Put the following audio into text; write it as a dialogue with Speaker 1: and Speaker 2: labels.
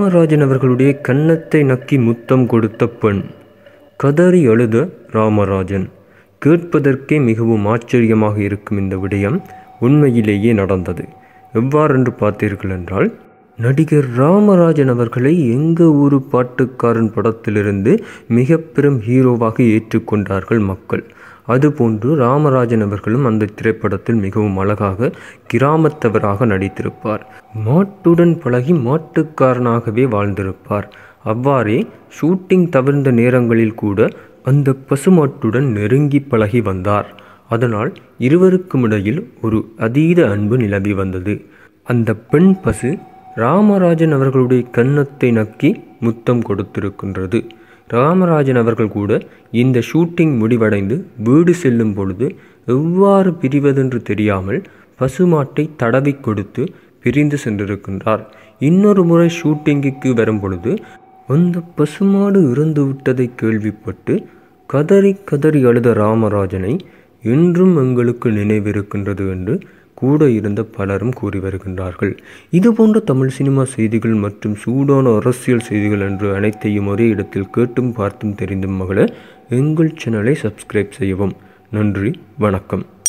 Speaker 1: ராமராஜன் அவர்களுடைய கன்னத்தை நக்கி முத்தம் கொடுத்த பெண் கதறி அழுத ராமராஜன் கேட்பதற்கே மிகவும் ஆச்சரியமாக இருக்கும் இந்த விடயம் உண்மையிலேயே நடந்தது எவ்வாறென்று பார்த்தீர்கள் என்றால் நடிகர் ராமராஜன் அவர்களை எங்க ஊரு பாட்டுக்காரன் படத்திலிருந்து மிக பெரும் ஹீரோவாக ஏற்றுக்கொண்டார்கள் மக்கள் அதுபோன்று ராமராஜன் அவர்களும் அந்த திரைப்படத்தில் மிகவும் அழகாக கிராமத்தவராக நடித்திருப்பார் மாட்டுடன் பழகி மாட்டுக்காரனாகவே வாழ்ந்திருப்பார் அவ்வாறே ஷூட்டிங் தவிர்ந்த நேரங்களில் கூட அந்த பசுமாட்டுடன் நெருங்கி பழகி வந்தார் அதனால் இருவருக்கும் இடையில் ஒரு அதீத அன்பு நிலவி வந்தது அந்த பெண் பசு ராமராஜன் அவர்களுடைய கன்னத்தை நக்கி முத்தம் கொடுத்திருக்கின்றது ராமராஜன் அவர்கள் கூட இந்த ஷூட்டிங் முடிவடைந்து வீடு செல்லும் பொழுது எவ்வாறு பிரிவதென்று தெரியாமல் பசுமாட்டை தடவி கொடுத்து பிரிந்து சென்றிருக்கின்றார் இன்னொரு முறை ஷூட்டிங்குக்கு வரும் பொழுது அந்த பசுமாடு இறந்து விட்டதை கேள்விப்பட்டு கதறி கதறி அழுத ராமராஜனை இன்றும் எங்களுக்கு நினைவிருக்கின்றது என்று கூட இருந்த பலரும் கூறி வருகின்றார்கள் இதுபோன்ற தமிழ் சினிமா செய்திகள் மற்றும் சூடான அரசியல் செய்திகள் என்று அனைத்தையும் ஒரே இடத்தில் கேட்டும் பார்த்தும் தெரிந்தும் மகள எங்கள் சேனலை சப்ஸ்கிரைப் செய்யவும் நன்றி வணக்கம்